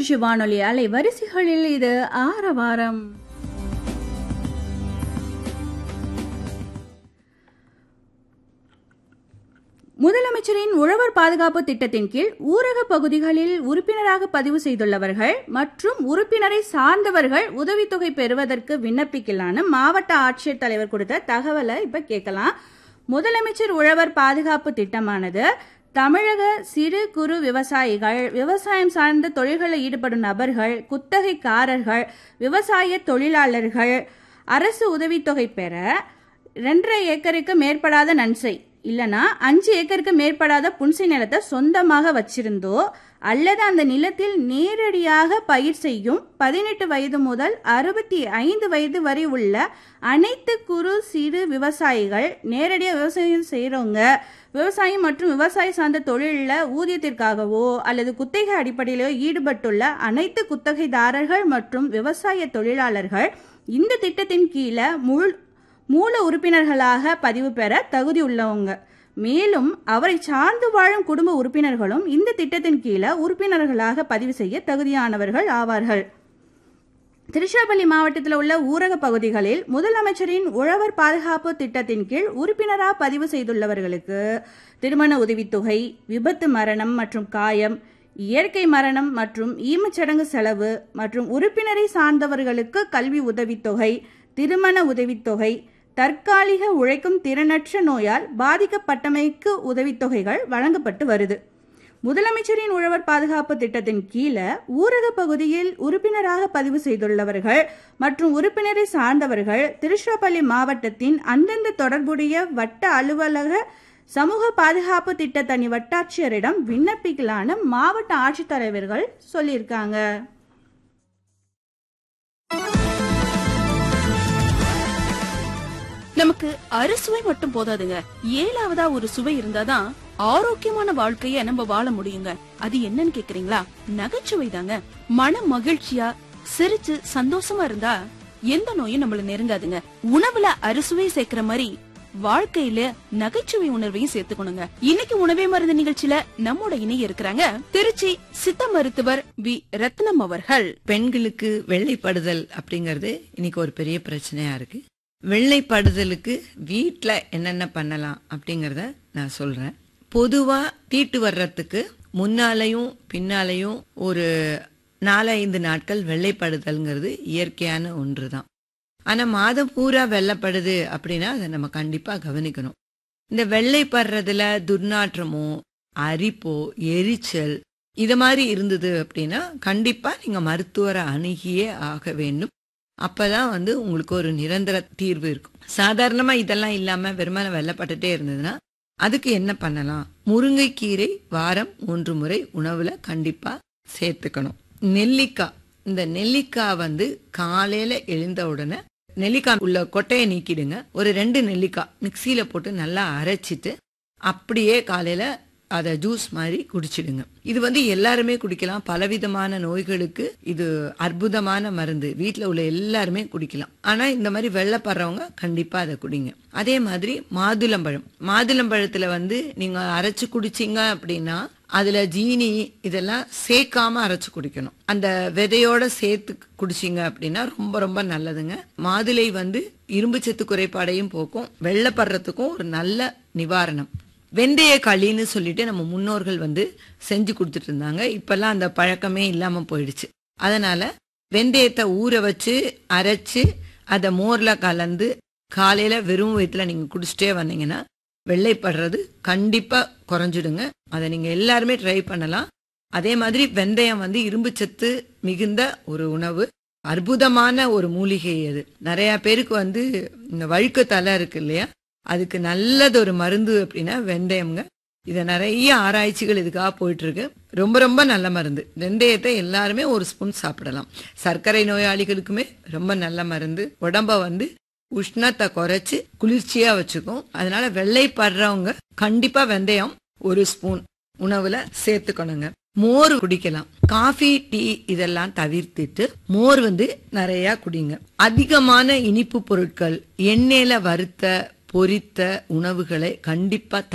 திருச்சி வானொலி அலை வரிசைகளில் இது ஆரவாரம் முதலமைச்சரின் உழவர் பாதுகாப்பு திட்டத்தின் கீழ் ஊரக பகுதிகளில் உறுப்பினராக பதிவு செய்துள்ளவர்கள் மற்றும் உறுப்பினரை சார்ந்தவர்கள் உதவித்தொகை பெறுவதற்கு விண்ணப்பிக்கலான்னு மாவட்ட ஆட்சியர் தலைவர் கொடுத்த தகவலை இப்ப கேட்கலாம் முதலமைச்சர் உழவர் பாதுகாப்பு திட்டமானது தமிழக சிறு குறு விவசாயிகள் விவசாயம் சார்ந்த தொழில்களில் ஈடுபடும் நபர்கள் குத்தகைக்காரர்கள் விவசாய தொழிலாளர்கள் அரசு உதவித்தொகை பெற ரெண்டரை ஏக்கருக்கு மேற்படாத நன்சை இல்லனா அஞ்சு ஏக்கருக்கு மேற்படாத புன்சை நிலத்தை சொந்தமாக வச்சிருந்தோ அல்லது அந்த நிலத்தில் நேரடியாக பயிர் செய்யும் பதினெட்டு வயது முதல் அறுபத்தி ஐந்து வயது வரை உள்ள அனைத்து குறு சிறு விவசாயிகள் நேரடியாக விவசாயம் செய்கிறவங்க விவசாயம் மற்றும் விவசாய சார்ந்த தொழிலில் ஊதியத்திற்காகவோ அல்லது குத்தகை அடிப்படையிலோ ஈடுபட்டுள்ள அனைத்து குத்தகைதாரர்கள் மற்றும் விவசாய தொழிலாளர்கள் இந்த திட்டத்தின் கீழே முழு மூல உறுப்பினர்களாக பதிவு பெற தகுதி உள்ளவங்க மேலும் அவரை சார்ந்து வாழும் குடும்ப உறுப்பினர்களும் இந்த திட்டத்தின் கீழே உறுப்பினர்களாக பதிவு செய்ய தகுதியானவர்கள் ஆவார்கள் திருச்சிராப்பள்ளி மாவட்டத்தில் உள்ள ஊரக பகுதிகளில் முதலமைச்சரின் உழவர் பாதுகாப்பு திட்டத்தின் கீழ் உறுப்பினராக பதிவு செய்துள்ளவர்களுக்கு திருமண உதவித்தொகை விபத்து மரணம் மற்றும் காயம் இயற்கை மரணம் மற்றும் ஈமச்சடங்கு செலவு மற்றும் உறுப்பினரை சார்ந்தவர்களுக்கு கல்வி உதவித்தொகை திருமண உதவித்தொகை தற்காலிக உழைக்கும் திறனற்ற நோயால் பாதிக்கப்பட்டமைக்கு உதவித்தொகைகள் வழங்கப்பட்டு வருது முதலமைச்சரின் உழவர் பாதுகாப்பு திட்டத்தின் கீழே ஊரக பகுதியில் உறுப்பினராக பதிவு செய்துள்ளவர்கள் மற்றும் உறுப்பினரை சார்ந்தவர்கள் திருச்சிராப்பள்ளி மாவட்டத்தின் அந்தந்த தொடர்புடைய வட்ட அலுவலக சமூக பாதுகாப்பு திட்ட தனி வட்டாட்சியரிடம் விண்ணப்பிக்கலான்னு மாவட்ட ஆட்சித்தலைவர்கள் சொல்லியிருக்காங்க நமக்கு அறுசுவை மட்டும் போதாதுங்க ஏழாவதா ஒரு சுவை இருந்தாதான் ஆரோக்கியமான வாழ்க்கைய நம்ம வாழ முடியுங்க அது என்னன்னு கேக்குறீங்களா நகைச்சுவை தாங்க மன மகிழ்ச்சியா சிரிச்சு சந்தோஷமா இருந்தா எந்த நோயும் நம்மள நெருங்காதுங்க உணவுல அறுசுவை சேர்க்கிற மாதிரி வாழ்க்கையில நகைச்சுவை உணர்வையும் சேர்த்துக்கணுங்க இன்னைக்கு உணவே மருந்து நிகழ்ச்சியில நம்மோட இணைய இருக்கிறாங்க திருச்சி சித்த மருத்துவர் வி ரத்னம் அவர்கள் பெண்களுக்கு வெள்ளைப்படுதல் அப்படிங்கறது இன்னைக்கு ஒரு பெரிய பிரச்சனையா இருக்கு வெள்ளைப்படுதலுக்கு வீட்ல என்னென்ன பண்ணலாம் அப்படிங்கறத நான் சொல்றேன் பொதுவா தீட்டு வர்றதுக்கு முன்னாலையும் பின்னாலையும் ஒரு நாலஞ்சு நாட்கள் வெள்ளைப்படுதல்ங்கிறது இயற்கையான ஒன்று தான் ஆனா மாதம் பூரா வெள்ளைப்படுது அப்படின்னா அதை நம்ம கண்டிப்பா கவனிக்கணும் இந்த வெள்ளைப்படுறதுல துர்நாற்றமோ அரிப்போ எரிச்சல் இது மாதிரி இருந்தது அப்படின்னா கண்டிப்பா நீங்க மருத்துவரை அணுகியே ஆக வேண்டும் அப்பதான் வந்து உங்களுக்கு ஒரு நிரந்தர தீர்வு இருக்கும் சாதாரணமா இதெல்லாம் இல்லாம வெறுமனை வெள்ளப்பட்டுட்டே இருந்ததுன்னா அதுக்கு என்ன பண்ணலாம் முருங்கைக்கீரை வாரம் மூன்று முறை உணவுல கண்டிப்பா சேர்த்துக்கணும் நெல்லிக்காய் இந்த நெல்லிக்காய் வந்து காலையில எழுந்த உடனே நெல்லிக்காய் உள்ள கொட்டையை நீக்கிடுங்க ஒரு ரெண்டு நெல்லிக்காய் மிக்சியில போட்டு நல்லா அரைச்சிட்டு அப்படியே காலையில அதை ஜூஸ் மாதிரி குடிச்சிடுங்க இது வந்து எல்லாருமே குடிக்கலாம் பலவிதமான நோய்களுக்கு இது அற்புதமான மருந்து வீட்டில் உள்ள எல்லாருமே குடிக்கலாம் ஆனா இந்த மாதிரி வெள்ளப்படுறவங்க கண்டிப்பா அதை குடிங்க அதே மாதிரி மாதுளம்பழம் மாதுளம்பழத்துல வந்து நீங்க அரைச்சு குடிச்சீங்க அப்படின்னா அதுல ஜீனி இதெல்லாம் சேர்க்காம அரைச்சு குடிக்கணும் அந்த விதையோட சேர்த்து குடிச்சீங்க அப்படின்னா ரொம்ப ரொம்ப நல்லதுங்க மாதுளை வந்து இரும்பு சத்து குறைபாடையும் போக்கும் வெள்ளப்படுறதுக்கும் ஒரு நல்ல நிவாரணம் வெந்தய களின்னு சொல்லிட்டு நம்ம முன்னோர்கள் வந்து செஞ்சு கொடுத்துட்டு இருந்தாங்க இப்பெல்லாம் அந்த பழக்கமே இல்லாம போயிடுச்சு அதனால வெந்தயத்தை ஊற வச்சு அரைச்சு அதை மோர்ல கலந்து காலையில வெறும் வயிற்றுல நீங்க குடிச்சிட்டே வந்தீங்கன்னா வெள்ளைப்படுறது கண்டிப்பா குறைஞ்சிடுங்க அதை நீங்க எல்லாருமே ட்ரை பண்ணலாம் அதே மாதிரி வெந்தயம் வந்து இரும்பு சத்து மிகுந்த ஒரு உணவு அற்புதமான ஒரு மூலிகை அது நிறைய பேருக்கு வந்து இந்த வழுக்கு தலை இருக்கு இல்லையா அதுக்கு நல்லது ஒரு மருந்து அப்படின்னா வெந்தயம்ங்க இதை நிறைய ஆராய்ச்சிகள் இதுக்காக போயிட்டு இருக்கு ரொம்ப ரொம்ப நல்ல மருந்து வெந்தயத்தை எல்லாருமே ஒரு ஸ்பூன் சாப்பிடலாம் சர்க்கரை நோயாளிகளுக்குமே ரொம்ப நல்ல மருந்து உடம்ப வந்து உஷ்ணத்தை குறைச்சு குளிர்ச்சியா வச்சுக்கும் அதனால வெள்ளைப்படுறவங்க கண்டிப்பா வெந்தயம் ஒரு ஸ்பூன் உணவுல சேர்த்துக்கணுங்க மோர் குடிக்கலாம் காஃபி டீ இதெல்லாம் தவிர்த்துட்டு மோர் வந்து நிறைய குடிங்க அதிகமான இனிப்பு பொருட்கள் எண்ணெயில வறுத்த பொரித்த உணவுகளை கண்டிப்பா